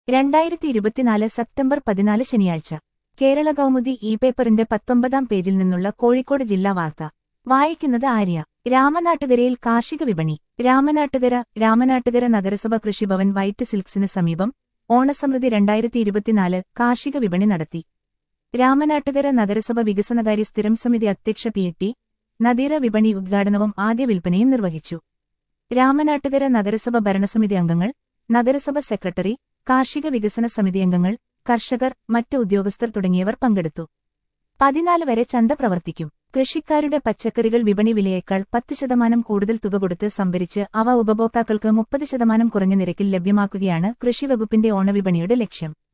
രണ്ടായിരത്തി ഇരുപത്തിനാല് സെപ്റ്റംബർ പതിനാല് ശനിയാഴ്ച കേരള കൗമുദി ഇ പേപ്പറിന്റെ പത്തൊമ്പതാം പേജിൽ നിന്നുള്ള കോഴിക്കോട് ജില്ലാ വാർത്ത വായിക്കുന്നത് ആര്യ രാമനാട്ടുകരയിൽ കാർഷിക വിപണി രാമനാട്ടുകര രാമനാട്ടുകര നഗരസഭ കൃഷിഭവൻ വൈറ്റ് സിൽക്സിന് സമീപം ഓണസമൃദ്ധി രണ്ടായിരത്തി ഇരുപത്തിനാല് കാർഷിക വിപണി നടത്തി രാമനാട്ടുകര നഗരസഭ വികസനകാര്യ സ്ഥിരം സമിതി അധ്യക്ഷ പി ടി നദീറ വിപണി ഉദ്ഘാടനവും ആദ്യ വിൽപ്പനയും നിർവഹിച്ചു രാമനാട്ടുകര നഗരസഭ ഭരണസമിതി അംഗങ്ങൾ നഗരസഭ സെക്രട്ടറി കാർഷിക വികസന സമിതി അംഗങ്ങൾ കർഷകർ മറ്റ് ഉദ്യോഗസ്ഥർ തുടങ്ങിയവർ പങ്കെടുത്തു പതിനാല് വരെ ചന്ത പ്രവർത്തിക്കും കൃഷിക്കാരുടെ പച്ചക്കറികൾ വിപണി വിലയേക്കാൾ പത്ത് ശതമാനം കൂടുതൽ തുക കൊടുത്ത് സംഭരിച്ച് അവ ഉപഭോക്താക്കൾക്ക് മുപ്പത് ശതമാനം കുറഞ്ഞ നിരക്കിൽ ലഭ്യമാക്കുകയാണ് കൃഷിവകുപ്പിന്റെ ഓണവിപണിയുടെ ലക്ഷ്യം